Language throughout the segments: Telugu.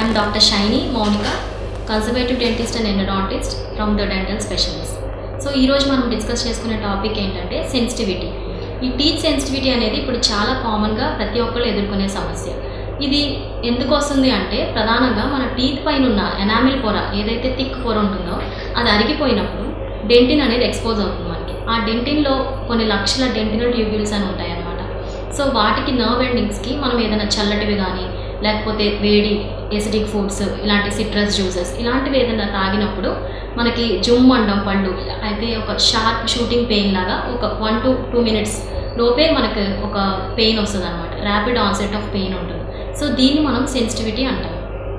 I'm doctor Shaini Mounika conservative dentist and endodontist from the dental specialist so ఈరోజు మనం డిస్కస్ చేసుకునే టాపిక్ ఏంటంటే సెన్సిటివిటీ ఈ టీత్ సెన్సిటివిటీ అనేది ఇప్పుడు చాలా కామన్గా ప్రతి ఒక్కళ్ళు ఎదుర్కొనే సమస్య ఇది ఎందుకు వస్తుంది అంటే ప్రధానంగా మన టీత్ పైన ఉన్న ఎనామిల్ పొర ఏదైతే థిక్ పొర ఉంటుందో అది అరిగిపోయినప్పుడు డెంటిన్ అనేది ఎక్స్పోజ్ అవుతుంది మనకి ఆ డెంటిన్లో కొన్ని లక్షల డెంటినల్ ట్యూబ్యూల్స్ అని ఉంటాయి అన్నమాట సో వాటికి నర్వ్ ఎండింగ్స్కి మనం ఏదైనా చల్లటివి కానీ లేకపోతే వేడి ఎసిడిక్ ఫుడ్స్ ఇలాంటి సిట్రస్ జ్యూసెస్ ఇలాంటివి ఏదైనా తాగినప్పుడు మనకి జుమ్ అండం పళ్ళు అయితే ఒక షార్ప్ షూటింగ్ పెయిన్ లాగా ఒక వన్ టు టూ మినిట్స్ లోపే మనకు ఒక పెయిన్ వస్తుంది అనమాట ర్యాపిడ్ ఆన్సెట్ ఆఫ్ పెయిన్ ఉంటుంది సో దీన్ని మనం సెన్సిటివిటీ అంటాం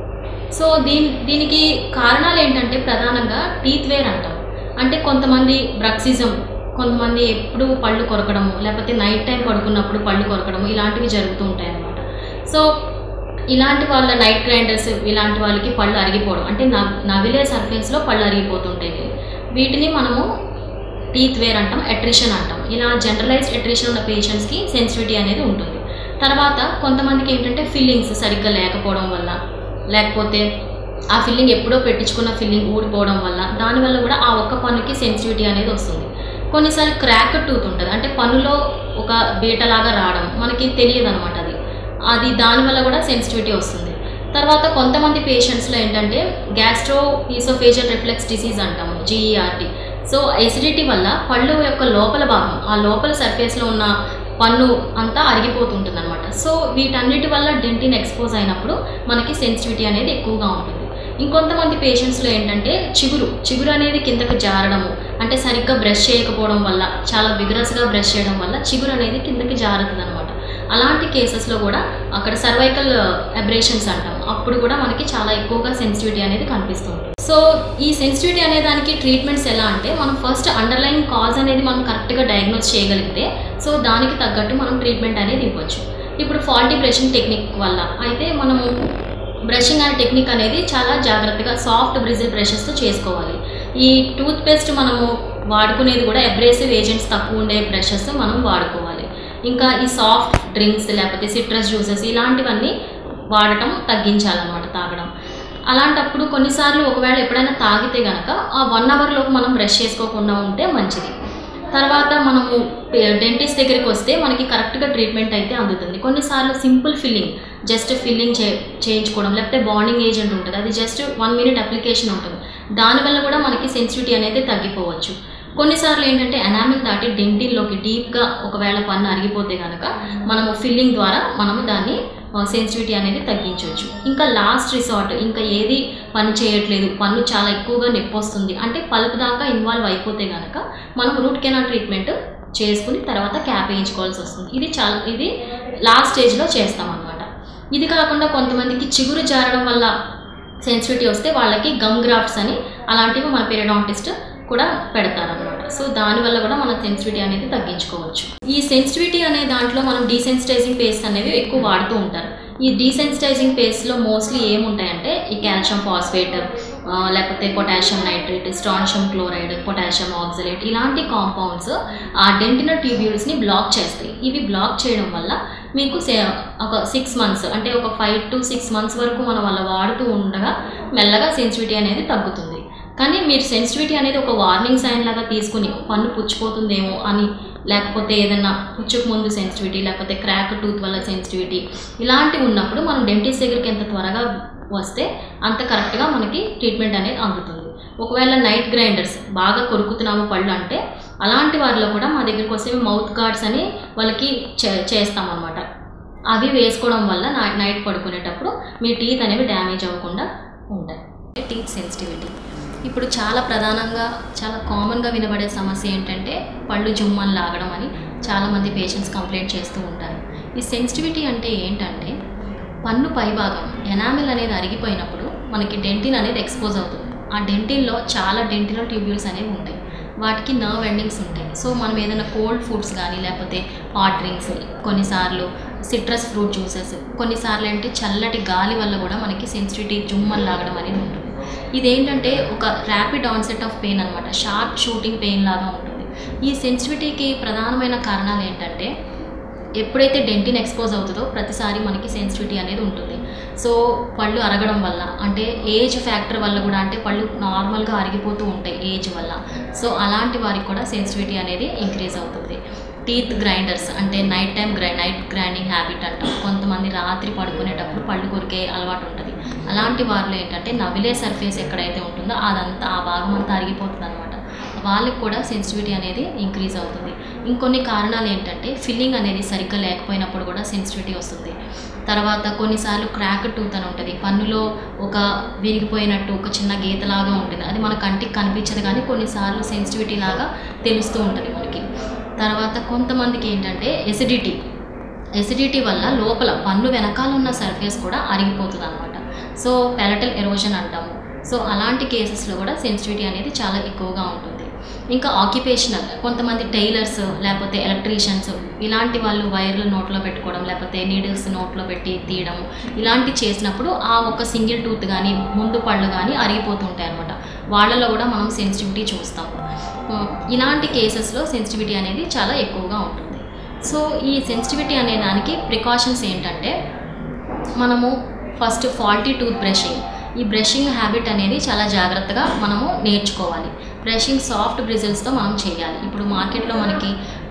సో దీని దీనికి కారణాలు ఏంటంటే ప్రధానంగా టీత్ వేర్ అంటాం అంటే కొంతమంది బ్రక్సిజం కొంతమంది ఎప్పుడు పళ్ళు కొరకడము లేకపోతే నైట్ టైం పడుకున్నప్పుడు పళ్ళు కొరకడము ఇలాంటివి జరుగుతూ ఉంటాయి అన్నమాట సో ఇలాంటి వాళ్ళ నైట్ గ్రైండర్స్ ఇలాంటి వాళ్ళకి పళ్ళు అరిగిపోవడం అంటే నవ్ నవిలే సర్ఫేస్లో పళ్ళు అరిగిపోతుంటాయి వీటిని మనము టీత్ వేర్ అంటాం ఎట్రిషన్ అంటాం ఇలా జనరలైజ్డ్ ఎట్రిషన్ ఉన్న పేషెంట్స్కి సెన్సిటివిటీ అనేది ఉంటుంది తర్వాత కొంతమందికి ఏంటంటే ఫిల్లింగ్స్ సరిగ్గా లేకపోవడం వల్ల లేకపోతే ఆ ఫిల్లింగ్ ఎప్పుడో పెట్టించుకున్న ఫిల్లింగ్ ఊడిపోవడం వల్ల దానివల్ల కూడా ఆ ఒక్క పన్నుకి సెన్సిటివిటీ అనేది వస్తుంది కొన్నిసార్లు క్రాక్ టూత్ ఉంటుంది అంటే పన్నులో ఒక బీటలాగా రావడం మనకి తెలియదు అనమాట అది అది దానివల్ల కూడా సెన్సిటివిటీ వస్తుంది తర్వాత కొంతమంది పేషెంట్స్లో ఏంటంటే గ్యాస్ట్రో ఈసోఫేజియల్ రిఫ్లెక్స్ డిసీజ్ అంటాము జీఈఆర్టీ సో ఎసిడిటీ వల్ల పళ్ళు యొక్క లోపల భాగం ఆ లోపల సర్ఫేస్లో ఉన్న పన్ను అంతా అరిగిపోతుంటుంది అనమాట సో వీటన్నిటి వల్ల డెంటిన్ ఎక్స్పోజ్ అయినప్పుడు మనకి సెన్సిటివిటీ అనేది ఎక్కువగా ఉంటుంది ఇంకొంతమంది పేషెంట్స్లో ఏంటంటే చిగురు చిగురు అనేది కిందకి జారడము అంటే సరిగ్గా బ్రష్ చేయకపోవడం వల్ల చాలా విగ్రస్గా బ్రష్ చేయడం వల్ల చిగురు అనేది కిందకి జారుతుంది అనమాట అలాంటి కేసెస్లో కూడా అక్కడ సర్వైకల్ అబ్రేషన్స్ అంటాం అప్పుడు కూడా మనకి చాలా ఎక్కువగా సెన్సిటివిటీ అనేది కనిపిస్తుంది సో ఈ సెన్సిటివిటీ అనే దానికి ట్రీట్మెంట్స్ ఎలా అంటే మనం ఫస్ట్ అండర్లైన్ కాజ్ అనేది మనం కరెక్ట్గా డయాగ్నోస్ చేయగలిగితే సో దానికి తగ్గట్టు మనం ట్రీట్మెంట్ అనేది ఇవ్వచ్చు ఇప్పుడు ఫాల్టీ బ్రషింగ్ టెక్నిక్ వల్ల అయితే మనము బ్రషింగ్ అనే టెక్నిక్ అనేది చాలా జాగ్రత్తగా సాఫ్ట్ బ్రిజిల్ బ్రషెస్తో చేసుకోవాలి ఈ టూత్ పేస్ట్ మనము వాడుకునేది కూడా అబ్రేసివ్ ఏజెంట్స్ తక్కువ ఉండే బ్రషెస్ మనం వాడుకోవాలి ఇంకా ఈ సాఫ్ట్ డ్రింక్స్ లేకపోతే సిట్రస్ జ్యూసెస్ ఇలాంటివన్నీ వాడటం తగ్గించాలన్నమాట తాగడం అలాంటప్పుడు కొన్నిసార్లు ఒకవేళ ఎప్పుడైనా తాగితే కనుక ఆ వన్ అవర్లోపు మనం బ్రష్ చేసుకోకుండా ఉంటే మంచిది తర్వాత మనము డెంటిస్ట్ దగ్గరికి వస్తే మనకి కరెక్ట్గా ట్రీట్మెంట్ అయితే అందుతుంది కొన్నిసార్లు సింపుల్ ఫిల్లింగ్ జస్ట్ ఫిల్లింగ్ చే చేయించుకోవడం లేకపోతే బాండింగ్ ఏజెంట్ ఉంటుంది అది జస్ట్ వన్ మినిట్ అప్లికేషన్ ఉంటుంది దానివల్ల కూడా మనకి సెన్సిటివిటీ అనేది తగ్గిపోవచ్చు కొన్నిసార్లు ఏంటంటే ఎనామిల్ దాటి డెంటిన్లోకి డీప్గా ఒకవేళ పన్ను అరిగిపోతే కనుక మనము ఫిల్లింగ్ ద్వారా మనము దాన్ని సెన్సిటివిటీ అనేది తగ్గించవచ్చు ఇంకా లాస్ట్ రిసార్ట్ ఇంకా ఏది పని చేయట్లేదు పన్ను చాలా ఎక్కువగా నొప్పి వస్తుంది అంటే పల్ప్ దాకా ఇన్వాల్వ్ అయిపోతే కనుక మనం రూట్ కెనాల్ ట్రీట్మెంట్ చేసుకుని తర్వాత క్యాప్ వేయించుకోవాల్సి వస్తుంది ఇది చాలా ఇది లాస్ట్ స్టేజ్లో చేస్తామన్నమాట ఇది కాకుండా కొంతమందికి చిగురు జారడం వల్ల సెన్సిటివిటీ వస్తే వాళ్ళకి గమ్ గ్రాఫ్ట్స్ అని అలాంటివి మన పెరిడాంటిస్ట్ కూడా పెడతారనమాట సో దానివల్ల కూడా మనం సెన్సిటివిటీ అనేది తగ్గించుకోవచ్చు ఈ సెన్సిటివిటీ అనే దాంట్లో మనం డీసెన్సిటైజింగ్ పేస్ట్ అనేవి ఎక్కువ వాడుతూ ఉంటారు ఈ డీసెన్సిటైజింగ్ పేస్ట్లో మోస్ట్లీ ఏముంటాయంటే ఈ కాల్షియం ఫాస్ఫేట్ లేకపోతే potassium nitrate strontium chloride potassium oxalate ఇలాంటి కాంపౌండ్స్ ఆ డెంటినల్ ట్యూబ్యూల్స్ని బ్లాక్ చేస్తాయి ఇవి బ్లాక్ చేయడం వల్ల మీకు ఒక సిక్స్ మంత్స్ అంటే ఒక ఫైవ్ టు సిక్స్ మంత్స్ వరకు మనం అలా వాడుతూ ఉండగా మెల్లగా సెన్సిటివిటీ అనేది తగ్గుతుంది కానీ మీరు సెన్సిటివిటీ అనేది ఒక వార్నింగ్ సైన్ లాగా తీసుకుని పన్ను పుచ్చిపోతుందేమో అని లేకపోతే ఏదైనా పుచ్చుకు ముందు సెన్సిటివిటీ లేకపోతే క్రాక్ టూత్ వల్ల సెన్సిటివిటీ ఇలాంటివి ఉన్నప్పుడు మనం డెంటిస్ట్ దగ్గరికి ఎంత త్వరగా వస్తే అంత కరెక్ట్గా మనకి ట్రీట్మెంట్ అనేది అందుతుంది ఒకవేళ నైట్ గ్రైండర్స్ బాగా కొరుకుతున్నాము పళ్ళు అంటే అలాంటి వారిలో కూడా మా దగ్గరికి వస్తే మౌత్ గార్డ్స్ అని వాళ్ళకి చే చేస్తామన్నమాట అవి వేసుకోవడం వల్ల నైట్ పడుకునేటప్పుడు మీ టీత్ అనేవి డ్యామేజ్ అవ్వకుండా ఉంటాయి టీత్ సెన్సిటివిటీ ఇప్పుడు చాలా ప్రధానంగా చాలా కామన్గా వినబడే సమస్య ఏంటంటే పళ్ళు జుమ్మని లాగడం అని చాలామంది పేషెంట్స్ కంప్లైంట్ చేస్తూ ఉంటారు ఈ సెన్సిటివిటీ అంటే ఏంటంటే పన్ను పైభాగం ఎనామిల్ అనేది అరిగిపోయినప్పుడు మనకి డెంటిన్ అనేది ఎక్స్పోజ్ అవుతుంది ఆ డెంటిన్లో చాలా డెంటినల్ ట్యూబ్యూల్స్ అనేవి ఉంటాయి వాటికి నర్వ్ ఎండింగ్స్ ఉంటాయి సో మనం ఏదైనా కోల్డ్ ఫుడ్స్ కానీ లేకపోతే హాట్ డ్రింక్స్ కొన్నిసార్లు సిట్రస్ ఫ్రూట్ జ్యూసెస్ కొన్నిసార్లు అంటే చల్లటి గాలి వల్ల కూడా మనకి సెన్సిటివిటీ జుమ్మని లాగడం అనేది ఉంటుంది ఇదేంటంటే ఒక ర్యాపిడ్ ఆన్సెట్ ఆఫ్ పెయిన్ అనమాట షార్ప్ షూటింగ్ పెయిన్ లాగా ఉంటుంది ఈ సెన్సిటివిటీకి ప్రధానమైన కారణాలు ఏంటంటే ఎప్పుడైతే డెంటిన్ ఎక్స్పోజ్ అవుతుందో ప్రతిసారి మనకి సెన్సిటివిటీ అనేది ఉంటుంది సో పళ్ళు అరగడం వల్ల అంటే ఏజ్ ఫ్యాక్టర్ వల్ల కూడా అంటే పళ్ళు నార్మల్గా అరిగిపోతూ ఉంటాయి ఏజ్ వల్ల సో అలాంటి వారికి కూడా సెన్సిటివిటీ అనేది ఇంక్రీజ్ అవుతుంది టీత్ గ్రైండర్స్ అంటే నైట్ టైం గ్రై నైట్ గ్రైండింగ్ హ్యాబిట్ అంటాం కొంతమంది రాత్రి పడుకునేటప్పుడు పళ్ళు కొరికే అలవాటు ఉంటుంది అలాంటి వారిలో ఏంటంటే నవిలే సర్ఫేస్ ఎక్కడైతే ఉంటుందో అదంతా ఆ భాగం అంతా అరిగిపోతుంది అనమాట వాళ్ళకి కూడా సెన్సిటివిటీ అనేది ఇంక్రీజ్ అవుతుంది ఇంకొన్ని కారణాలు ఏంటంటే ఫిల్లింగ్ అనేది సరిగ్గా లేకపోయినప్పుడు కూడా సెన్సిటివిటీ వస్తుంది తర్వాత కొన్నిసార్లు క్రాక్ టూత్ అని ఉంటుంది పన్నులో ఒక విరిగిపోయినట్టు ఒక చిన్న గీతలాగా ఉంటుంది అది మన కంటికి కనిపించదు కానీ కొన్నిసార్లు సెన్సిటివిటీ లాగా తెలుస్తూ ఉంటుంది మనకి తర్వాత కొంతమందికి ఏంటంటే ఎసిడిటీ ఎసిడిటీ వల్ల లోపల పన్ను వెనకాల ఉన్న సర్ఫేస్ కూడా అరిగిపోతుంది అనమాట సో పెరటల్ ఎరోజన్ అంటాము సో అలాంటి కేసెస్లో కూడా సెన్సిటివిటీ అనేది చాలా ఎక్కువగా ఉంటుంది ఇంకా ఆక్యుపేషనల్ కొంతమంది టైలర్స్ లేకపోతే ఎలక్ట్రీషియన్స్ ఇలాంటి వాళ్ళు వైర్లు నోట్లో పెట్టుకోవడం లేకపోతే నీడిల్స్ నోట్లో పెట్టి తీయడం ఇలాంటి చేసినప్పుడు ఆ ఒక సింగిల్ టూత్ కానీ ముందు పళ్ళు కానీ అరిగిపోతుంటాయి అనమాట వాళ్ళలో కూడా మనం సెన్సిటివిటీ చూస్తాం ఉమ్, ఇలాంటి కేసెస్లో సెన్సిటివిటీ అనేది చాలా ఎక్కువగా ఉంటుంది సో ఈ సెన్సిటివిటీ అనే దానికి ప్రికాషన్స్ ఏంటంటే మనము ఫస్ట్ ఫాల్టీ టూత్ బ్రషింగ్ ఈ బ్రషింగ్ హ్యాబిట్ అనేది చాలా జాగ్రత్తగా మనము నేర్చుకోవాలి బ్రషింగ్ సాఫ్ట్ బ్రిజిల్స్తో మనం చేయాలి ఇప్పుడు మార్కెట్లో మనకి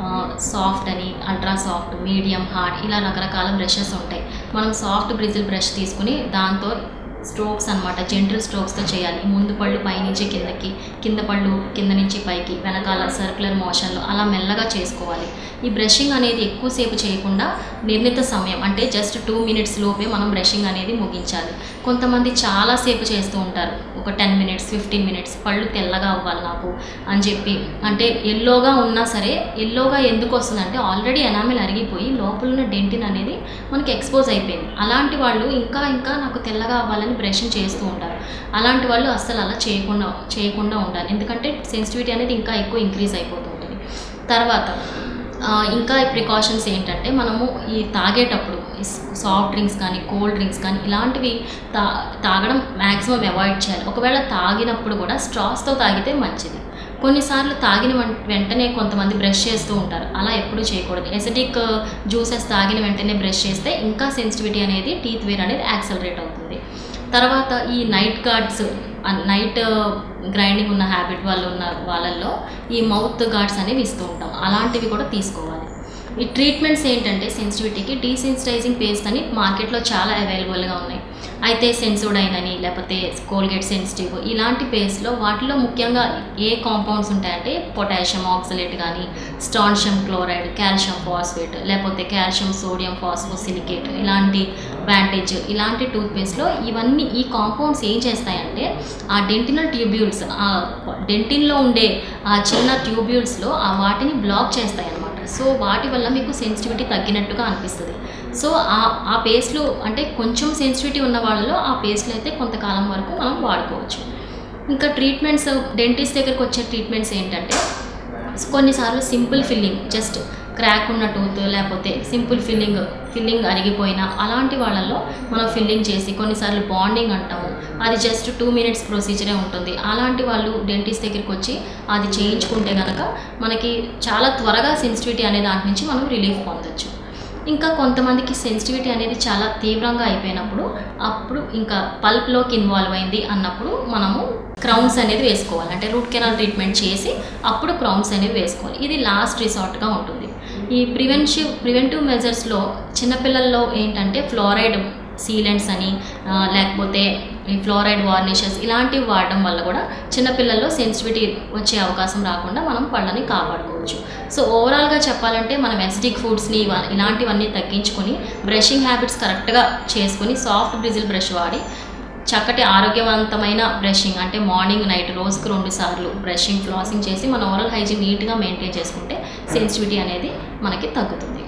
సాఫ్ట్ అని అల్ట్రా సాఫ్ట్ మీడియం హార్డ్ ఇలా రకరకాల బ్రషెస్ ఉంటాయి మనం సాఫ్ట్ బ్రిజిల్ బ్రష్ తీసుకుని దాంతో స్ట్రోక్స్ అనమాట జెంటల్ స్ట్రోక్స్తో చేయాలి ముందు పళ్ళు పైనుంచి కిందకి కింద పళ్ళు కింద నుంచి పైకి వెనకాల సర్క్యులర్ మోషన్లో అలా మెల్లగా చేసుకోవాలి ఈ బ్రషింగ్ అనేది ఎక్కువసేపు చేయకుండా నిర్ణీత సమయం అంటే జస్ట్ టూ మినిట్స్ లోపే మనం బ్రషింగ్ అనేది ముగించాలి కొంతమంది చాలాసేపు చేస్తూ ఉంటారు ఒక టెన్ మినిట్స్ ఫిఫ్టీన్ మినిట్స్ పళ్ళు తెల్లగా అవ్వాలి నాకు అని చెప్పి అంటే ఎల్లోగా ఉన్నా సరే ఎల్లోగా ఎందుకు వస్తుందంటే ఆల్రెడీ ఎనామిల్ అరిగిపోయి లోపల ఉన్న డెంటిన్ అనేది మనకి ఎక్స్పోజ్ అయిపోయింది అలాంటి వాళ్ళు ఇంకా ఇంకా నాకు తెల్లగా అవ్వాలని బ్రషింగ్ చేస్తూ ఉంటారు అలాంటి వాళ్ళు అస్సలు అలా చేయకుండా చేయకుండా ఉండాలి ఎందుకంటే సెన్సిటివిటీ అనేది ఇంకా ఎక్కువ ఇంక్రీజ్ అయిపోతూ ఉంటుంది తర్వాత ఆ, ఇంకా ఈ ప్రికాషన్స్ ఏంటంటే మనము ఈ తాగేటప్పుడు ఈ సాఫ్ట్ డ్రింక్స్ కానీ కోల్డ్ డ్రింక్స్ కానీ ఇలాంటివి తా తాగడం మ్యాక్సిమం అవాయిడ్ చేయాలి ఒకవేళ తాగినప్పుడు కూడా స్ట్రాస్తో తాగితే మంచిది కొన్నిసార్లు తాగిన వెం- వెంటనే కొంతమంది బ్రష్ చేస్తూ ఉంటారు అలా ఎప్పుడూ చేయకూడదు ఎసిడిక్ జ్యూసెస్ తాగిన వెంటనే బ్రష్ చేస్తే ఇంకా సెన్సిటివిటీ అనేది టీత్ వేర్ అనేది యాక్సలరేట్ అవుతుంది తర్వాత ఈ నైట్ గార్డ్స్ నైట్ గ్రైండింగ్ ఉన్న హ్యాబిట్ వాళ్ళు ఉన్న వాళ్ళల్లో ఈ మౌత్ గార్డ్స్ అనేవి ఇస్తూ ఉంటాం అలాంటివి కూడా తీసుకోవాలి ఈ ట్రీట్మెంట్స్ ఏంటంటే సెన్సిటివిటీకి డీసెన్సిటైజింగ్ పేస్ట్ అని మార్కెట్లో చాలా అవైలబుల్గా ఉన్నాయి అయితే సెన్సోడైన్ అని లేకపోతే కోల్గేట్ సెన్సిటివ్ ఇలాంటి పేస్ట్లో వాటిలో ముఖ్యంగా ఏ కాంపౌండ్స్ ఉంటాయంటే పొటాషియం ఆక్సలేట్ కానీ స్టాన్షియం క్లోరైడ్ కాల్షియం ఫాస్ఫేట్ లేకపోతే కాల్షియం సోడియం ఫాస్ఫోసిలికేట్ ఇలాంటి బ్యాంటేజ్ ఇలాంటి టూత్పేస్ట్లో ఇవన్నీ ఈ కాంపౌండ్స్ ఏం చేస్తాయంటే ఆ డెంటినల్ ట్యూబ్యూల్స్ ఆ డెంటిన్లో ఉండే ఆ చిన్న ట్యూబ్యూల్స్లో ఆ వాటిని బ్లాక్ చేస్తాయి అన్నమాట సో వాటి వల్ల మీకు సెన్సిటివిటీ తగ్గినట్టుగా అనిపిస్తుంది సో ఆ ఆ పేస్ట్లు అంటే కొంచెం సెన్సిటివిటీ ఉన్న వాళ్ళలో ఆ పేస్ట్లు అయితే కొంతకాలం వరకు మనం వాడుకోవచ్చు ఇంకా ట్రీట్మెంట్స్ డెంటిస్ట్ దగ్గరకు వచ్చే ట్రీట్మెంట్స్ ఏంటంటే కొన్నిసార్లు సింపుల్ ఫిల్లింగ్ జస్ట్ క్రాక్ ఉన్న టూత్ లేకపోతే సింపుల్ ఫిల్లింగ్ ఫిల్లింగ్ అరిగిపోయినా అలాంటి వాళ్ళల్లో మనం ఫిల్లింగ్ చేసి కొన్నిసార్లు బాండింగ్ అంటాము అది జస్ట్ టూ మినిట్స్ ప్రొసీజరే ఉంటుంది అలాంటి వాళ్ళు డెంటిస్ట్ దగ్గరికి వచ్చి అది చేయించుకుంటే కనుక మనకి చాలా త్వరగా సెన్సిటివిటీ అనే దాని నుంచి మనం రిలీఫ్ పొందొచ్చు ఇంకా కొంతమందికి సెన్సిటివిటీ అనేది చాలా తీవ్రంగా అయిపోయినప్పుడు అప్పుడు ఇంకా పల్ప్లోకి ఇన్వాల్వ్ అయింది అన్నప్పుడు మనము క్రౌన్స్ అనేది వేసుకోవాలి అంటే రూట్ కెనాల్ ట్రీట్మెంట్ చేసి అప్పుడు క్రౌన్స్ అనేది వేసుకోవాలి ఇది లాస్ట్ రిసార్ట్గా ఉంటుంది ఈ ప్రివెన్షివ్ ప్రివెంటివ్ మెజర్స్లో చిన్నపిల్లల్లో ఏంటంటే ఫ్లోరైడ్ సీలెంట్స్ అని ఆ, లేకపోతే ఈ ఫ్లోరైడ్ వార్నిషెస్ ఇలాంటివి వాడడం వల్ల కూడా చిన్నపిల్లల్లో సెన్సిటివిటీ వచ్చే అవకాశం రాకుండా మనం పళ్ళని కాపాడుకోవచ్చు సో ఓవరాల్గా చెప్పాలంటే మనం ఎసిడిక్ ఫుడ్స్ని ఇవ- ఇలాంటివన్నీ తగ్గించుకొని బ్రషింగ్ హ్యాబిట్స్ కరెక్ట్గా చేసుకొని సాఫ్ట్ బ్రిజిల్ బ్రష్ వాడి చక్కటి ఆరోగ్యవంతమైన బ్రషింగ్ అంటే మార్నింగ్ నైట్ రోజుకు రెండు సార్లు బ్రషింగ్ ఫ్లాసింగ్ చేసి మన ఓరల్ హైజీన్ నీట్గా మెయింటైన్ చేసుకుంటే సెన్సిటివిటీ అనేది మనకి తగ్గుతుంది